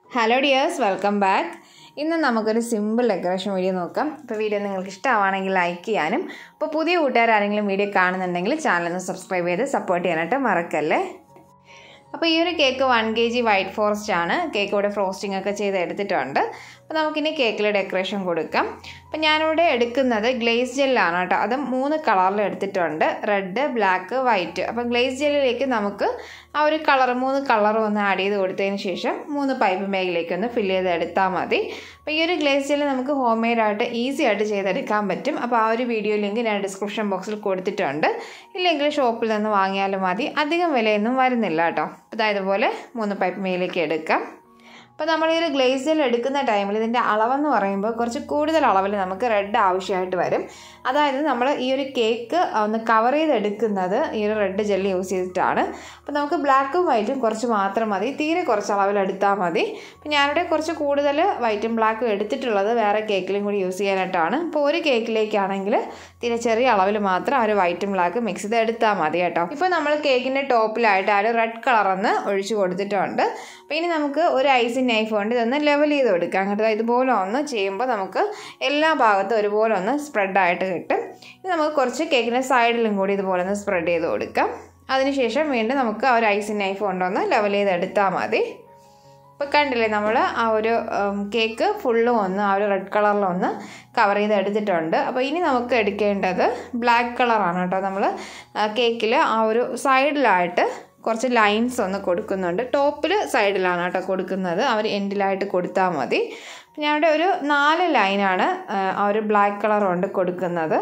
hello dears welcome back ഇന്ന് നമുക്കൊരു simple decoration video നോക്കാം ഇപ്പോൾ വീഡിയോ നിങ്ങൾക്ക് ഇഷ്ടമാണെങ്കിൽ ലൈക്ക് ചെയ്യാനും അപ്പോൾ പുതിയ കൂട്ടുകാരാരെങ്കിലും വീഡിയോ കാണുന്നുണ്ടെങ്കിൽ ചാനൽ ഒന്ന് സബ്സ്ക്രൈബ് ചെയ്ത് സപ്പോർട്ട് ചെയ്യാനായിട്ട് മറക്കല്ലേ അപ്പോൾ ഈ ഒരു cake one K G white forest ആണ് കേക്ക് ഇവിടെ ഫ്രോസ്റ്റിംഗ് ഒക്കെ ചെയ്ത് എടുത്തിട്ടുണ്ട് അപ്പോൾ നമുക്കിനി കേക്കിൽ ഡെക്കറേഷൻ കൊടുക്കാം അപ്പോൾ ഞാനിവിടെ എടുക്കുന്നത് ഗ്ലേസ് ജെല്ലാണ് കേട്ടോ അത് മൂന്ന് കളറിൽ എടുത്തിട്ടുണ്ട് റെഡ് ബ്ലാക്ക് വൈറ്റ് അപ്പോൾ ഗ്ലേസ് ജെല്ലിലേക്ക് നമുക്ക് ആ ഒരു കളർ മൂന്ന് കളറും ഒന്ന് ആഡ് ചെയ്ത് കൊടുത്തതിന് ശേഷം മൂന്ന് പൈപ്പ് ബാഗിലേക്ക് ഒന്ന് ഫില്ല് ചെയ്ത് എടുത്താൽ മതി അപ്പോൾ ഈ ഒരു ഗ്ലേസ് ജെല്ല് നമുക്ക് ഹോം മെയ്ഡായിട്ട് ഈസി ആയിട്ട് ചെയ്തെടുക്കാൻ പറ്റും അപ്പോൾ ആ ഒരു വീഡിയോ ലിങ്ക് ഞാൻ ഡിസ്ക്രിപ്ഷൻ ബോക്സിൽ കൊടുത്തിട്ടുണ്ട് ഇല്ലെങ്കിൽ ഷോപ്പിൽ നിന്ന് വാങ്ങിയാലും മതി അധികം വിലയൊന്നും വരുന്നില്ല കേട്ടോ അപ്പോൾ ഇതുപോലെ മൂന്ന് പൈപ്പ് മേലേക്ക് എടുക്കാം അപ്പോൾ നമ്മൾ ഈ ഒരു ഗ്ലേസ് ജെൽ എടുക്കുന്ന ടൈമിൽ ഇതിൻ്റെ അളവെന്ന് പറയുമ്പോൾ കുറച്ച് കൂടുതൽ അളവിൽ നമുക്ക് റെഡ് ആവശ്യമായിട്ട് വരും അതായത് നമ്മൾ ഈ ഒരു കേക്ക് ഒന്ന് കവർ ചെയ്തെടുക്കുന്നത് ഈ ഒരു റെഡ് ജെല്ല് യൂസ് ചെയ്തിട്ടാണ് അപ്പോൾ നമുക്ക് ബ്ലാക്കും വൈറ്റും കുറച്ച് മാത്രം മതി തീരെ കുറച്ച് അളവിൽ എടുത്താൽ മതി അപ്പോൾ ഞാനിവിടെ കുറച്ച് കൂടുതൽ വൈറ്റും ബ്ലാക്കും എടുത്തിട്ടുള്ളത് വേറെ കേക്കിലും കൂടി യൂസ് ചെയ്യാനായിട്ടാണ് അപ്പോൾ ഒരു കേക്കിലേക്കാണെങ്കിൽ തീരെ ചെറിയ അളവിൽ മാത്രം ആ ഒരു വൈറ്റും ബ്ലാക്കും മിക്സ് ചെയ്ത് എടുത്താൽ മതി കേട്ടോ ഇപ്പോൾ നമ്മൾ കേക്കിൻ്റെ ടോപ്പിലായിട്ട് ആ ഒരു റെഡ് കളറൊന്ന് ഒഴിച്ച് കൊടുത്തിട്ടുണ്ട് അപ്പോൾ ഇനി നമുക്ക് ഒരു ഐസിൻ നൈഫ് കൊണ്ട് ഇതൊന്ന് ലെവൽ ചെയ്ത് കൊടുക്കാം കേട്ടോ ഇതുപോലെ ഒന്ന് ചെയ്യുമ്പോൾ നമുക്ക് എല്ലാ ഭാഗത്തും ഒരുപോലെ ഒന്ന് സ്പ്രെഡായിട്ട് കിട്ടും ഇനി നമുക്ക് കുറച്ച് കേക്കിൻ്റെ സൈഡിലും കൂടി ഇതുപോലെ ഒന്ന് സ്പ്രെഡ് ചെയ്ത് കൊടുക്കാം അതിനുശേഷം വീണ്ടും നമുക്ക് ആ ഒരു ഐസിൻ നൈഫ് കൊണ്ടൊന്ന് ലെവൽ ചെയ്ത് എടുത്താൽ മതി ഇപ്പോൾ കണ്ടില്ലേ നമ്മൾ ആ ഒരു കേക്ക് ഫുള്ളും ഒന്ന് ആ ഒരു റെഡ് കളറിലൊന്ന് കവർ ചെയ്ത് എടുത്തിട്ടുണ്ട് അപ്പോൾ ഇനി നമുക്ക് എടുക്കേണ്ടത് ബ്ലാക്ക് കളറാണ് കേട്ടോ നമ്മൾ കേക്കിൽ ആ ഒരു സൈഡിലായിട്ട് കുറച്ച് ലൈൻസ് ഒന്ന് കൊടുക്കുന്നുണ്ട് ടോപ്പിൽ സൈഡിലാണ് കേട്ടോ കൊടുക്കുന്നത് അവർ എൻഡിലായിട്ട് കൊടുത്താൽ മതി ഞാൻ ഇവിടെ ഒരു നാല് ലൈനാണ് ആ ഒരു ബ്ലാക്ക് കളർ കൊണ്ട് കൊടുക്കുന്നത്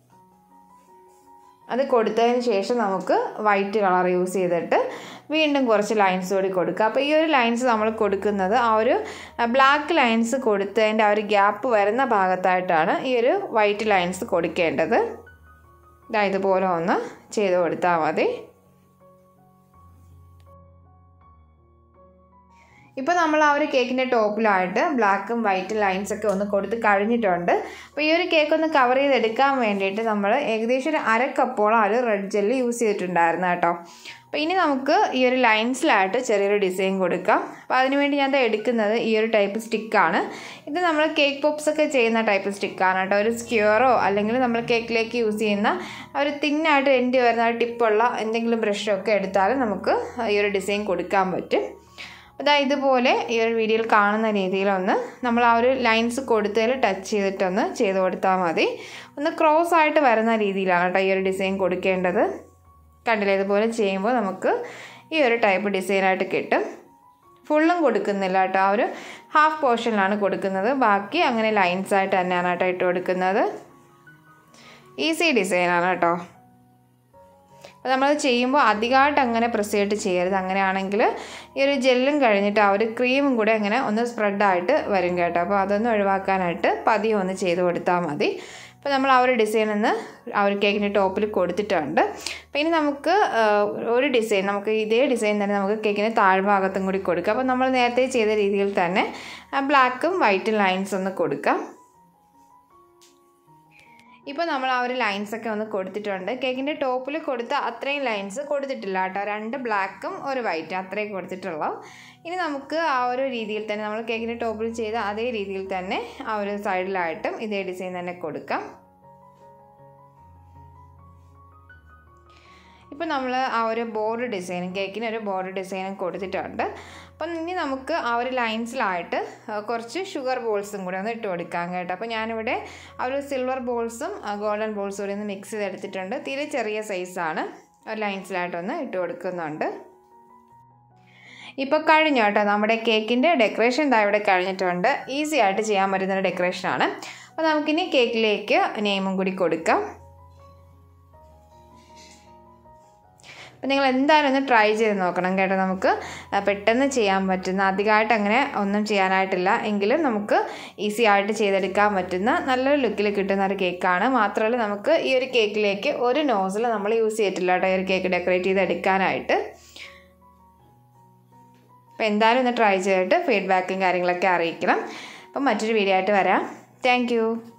അത് കൊടുത്തതിന് ശേഷം നമുക്ക് വൈറ്റ് കളർ യൂസ് ചെയ്തിട്ട് വീണ്ടും കുറച്ച് ലൈൻസ് കൂടി കൊടുക്കുക അപ്പോൾ ഈ ഒരു ലൈൻസ് നമ്മൾ കൊടുക്കുന്നത് ആ ഒരു ബ്ലാക്ക് ലൈൻസ് കൊടുത്തതിൻ്റെ ആ ഒരു ഗ്യാപ്പ് വരുന്ന ഭാഗത്തായിട്ടാണ് ഈ ഒരു വൈറ്റ് ലൈൻസ് കൊടുക്കേണ്ടത് ഇതാ ഇതുപോലെ ഒന്ന് ചെയ്ത് കൊടുത്താൽ മതി ഇപ്പോൾ നമ്മൾ ആ ഒരു കേക്കിൻ്റെ ടോപ്പിലായിട്ട് ബ്ലാക്കും വൈറ്റ് ലൈൻസ് ഒക്കെ ഒന്ന് കൊടുത്ത് കഴിഞ്ഞിട്ടുണ്ട് അപ്പോൾ ഈ ഒരു കേക്ക് ഒന്ന് കവർ ചെയ്തെടുക്കാൻ വേണ്ടിയിട്ട് നമ്മൾ ഏകദേശം ഒരു അര കപ്പോളം ആ ഒരു റെഡ് ജെല്ല് യൂസ് ചെയ്തിട്ടുണ്ടായിരുന്നു കേട്ടോ അപ്പോൾ ഇനി നമുക്ക് ഈ ഒരു ലൈൻസിലായിട്ട് ചെറിയൊരു ഡിസൈൻ കൊടുക്കാം അപ്പോൾ അതിനുവേണ്ടി ഞാൻ എടുക്കുന്നത് ഈ ഒരു ടൈപ്പ് സ്റ്റിക്കാണ് ഇത് നമ്മൾ കേക്ക് പോപ്സ് ഒക്കെ ചെയ്യുന്ന ടൈപ്പ് സ്റ്റിക്കാണ് കേട്ടോ ഒരു സ്ക്യൂറോ അല്ലെങ്കിൽ നമ്മൾ കേക്കിലേക്ക് യൂസ് ചെയ്യുന്ന ഒരു തിന്നായിട്ട് എൻഡ് വരുന്ന ടിപ്പുള്ള എന്തെങ്കിലും ബ്രഷോ ഒക്കെ എടുത്താലും നമുക്ക് ഈ ഒരു ഡിസൈൻ കൊടുക്കാൻ പറ്റും അതാ ഇതുപോലെ ഈ ഒരു വീഡിയോയിൽ കാണുന്ന രീതിയിലൊന്ന് നമ്മൾ ആ ഒരു ലൈൻസ് കൊടുത്തതിൽ ടച്ച് ചെയ്തിട്ടൊന്ന് ചെയ്ത് കൊടുത്താൽ മതി ഒന്ന് ക്രോസ് ആയിട്ട് വരുന്ന രീതിയിലാണ് കേട്ടോ ഈ ഒരു ഡിസൈൻ കൊടുക്കേണ്ടത് കണ്ടില്ലേ ഇതുപോലെ ചെയ്യുമ്പോൾ നമുക്ക് ഈ ഒരു ടൈപ്പ് ഡിസൈനായിട്ട് കിട്ടും ഫുള്ളും കൊടുക്കുന്നില്ല കേട്ടോ ആ ഒരു ഹാഫ് പോർഷനിലാണ് കൊടുക്കുന്നത് ബാക്കി അങ്ങനെ ലൈൻസ് ആയിട്ട് തന്നെയാണ് കേട്ടോ ഇട്ട് കൊടുക്കുന്നത് ഈസി ഡിസൈനാണ് കേട്ടോ അപ്പോൾ നമ്മൾ ചെയ്യുമ്പോൾ അധികമായിട്ട് അങ്ങനെ പ്രസ് ചെയ്തിട്ട് ചെയ്യരുത് അങ്ങനെയാണെങ്കിൽ ഈ ഒരു ജെല്ലും കഴിഞ്ഞിട്ട് ആ ഒരു ക്രീമും കൂടെ അങ്ങനെ ഒന്ന് സ്പ്രെഡായിട്ട് വരും കേട്ടോ അപ്പോൾ അതൊന്ന് ഒഴിവാക്കാനായിട്ട് പതിയെ ഒന്ന് ചെയ്ത് കൊടുത്താൽ മതി അപ്പോൾ നമ്മൾ ആ ഒരു ഡിസൈൻ ഒന്ന് ആ ഒരു കേക്കിൻ്റെ ടോപ്പിൽ കൊടുത്തിട്ടുണ്ട് അപ്പോൾ ഇനി നമുക്ക് ഒരു ഡിസൈൻ നമുക്ക് ഇതേ ഡിസൈൻ തന്നെ നമുക്ക് കേക്കിൻ്റെ താഴ്ഭാഗത്തും കൂടി കൊടുക്കാം അപ്പോൾ നമ്മൾ നേരത്തെ ചെയ്ത രീതിയിൽ തന്നെ ബ്ലാക്കും വൈറ്റും ലൈൻസ് ഒന്ന് കൊടുക്കാം ഇപ്പോൾ നമ്മൾ ആ ഒരു ലൈൻസൊക്കെ ഒന്ന് കൊടുത്തിട്ടുണ്ട് കേക്കിൻ്റെ ടോപ്പിൽ കൊടുത്ത അത്രയും ലൈൻസ് കൊടുത്തിട്ടില്ല കേട്ടോ രണ്ട് ബ്ലാക്കും ഒരു വൈറ്റും അത്രയും കൊടുത്തിട്ടുള്ളൂ ഇനി നമുക്ക് ആ ഒരു രീതിയിൽ തന്നെ നമ്മൾ കേക്കിൻ്റെ ടോപ്പിൽ ചെയ്ത അതേ രീതിയിൽ തന്നെ ആ ഒരു സൈഡിലായിട്ടും ഇതേ ഡിസൈൻ തന്നെ കൊടുക്കാം ഇപ്പോൾ നമ്മൾ ആ ഒരു ബോർഡ് ഡിസൈനും കേക്കിന് ഒരു ബോർഡ് ഡിസൈനും കൊടുത്തിട്ടുണ്ട് അപ്പം ഇനി നമുക്ക് ആ ഒരു ലൈൻസിലായിട്ട് കുറച്ച് ഷുഗർ ബോൾസും കൂടെ ഒന്ന് ഇട്ട് കൊടുക്കാം കേട്ടോ അപ്പോൾ ഞാനിവിടെ ആ ഒരു സിൽവർ ബോൾസും ഗോൾഡൻ ബോൾസും കൂടി ഒന്ന് മിക്സ് ചെയ്തെടുത്തിട്ടുണ്ട് തീരെ ചെറിയ സൈസാണ് ഒരു ലൈൻസിലായിട്ടൊന്ന് ഇട്ട് കൊടുക്കുന്നുണ്ട് ഇപ്പോൾ കഴിഞ്ഞു കേട്ടോ നമ്മുടെ കേക്കിൻ്റെ ഡെക്കറേഷൻ ഇതാ ഇവിടെ കഴിഞ്ഞിട്ടുണ്ട് ഈസി ആയിട്ട് ചെയ്യാൻ പറ്റുന്ന ഒരു ഡെക്കറേഷനാണ് അപ്പോൾ നമുക്കിനി കേക്കിലേക്ക് നെയിമും കൂടി കൊടുക്കാം അപ്പം നിങ്ങൾ എന്തായാലും ഒന്ന് ട്രൈ ചെയ്ത് നോക്കണം കേട്ടോ നമുക്ക് പെട്ടെന്ന് ചെയ്യാൻ പറ്റുന്ന അധികമായിട്ട് അങ്ങനെ ഒന്നും ചെയ്യാനായിട്ടില്ല എങ്കിലും നമുക്ക് ഈസി ആയിട്ട് ചെയ്തെടുക്കാൻ പറ്റുന്ന നല്ലൊരു ലുക്കിൽ കിട്ടുന്ന ഒരു കേക്കാണ് മാത്രമല്ല നമുക്ക് ഈ ഒരു കേക്കിലേക്ക് ഒരു നോസിൽ നമ്മൾ യൂസ് ചെയ്തിട്ടില്ല കേട്ടോ ഈ ഒരു കേക്ക് ഡെക്കറേറ്റ് ചെയ്തെടുക്കാനായിട്ട് അപ്പോൾ എന്തായാലും ഒന്ന് ട്രൈ ചെയ്തിട്ട് ഫീഡ്ബാക്കും കാര്യങ്ങളൊക്കെ അറിയിക്കണം അപ്പം മറ്റൊരു വീഡിയോ ആയിട്ട് വരാം താങ്ക്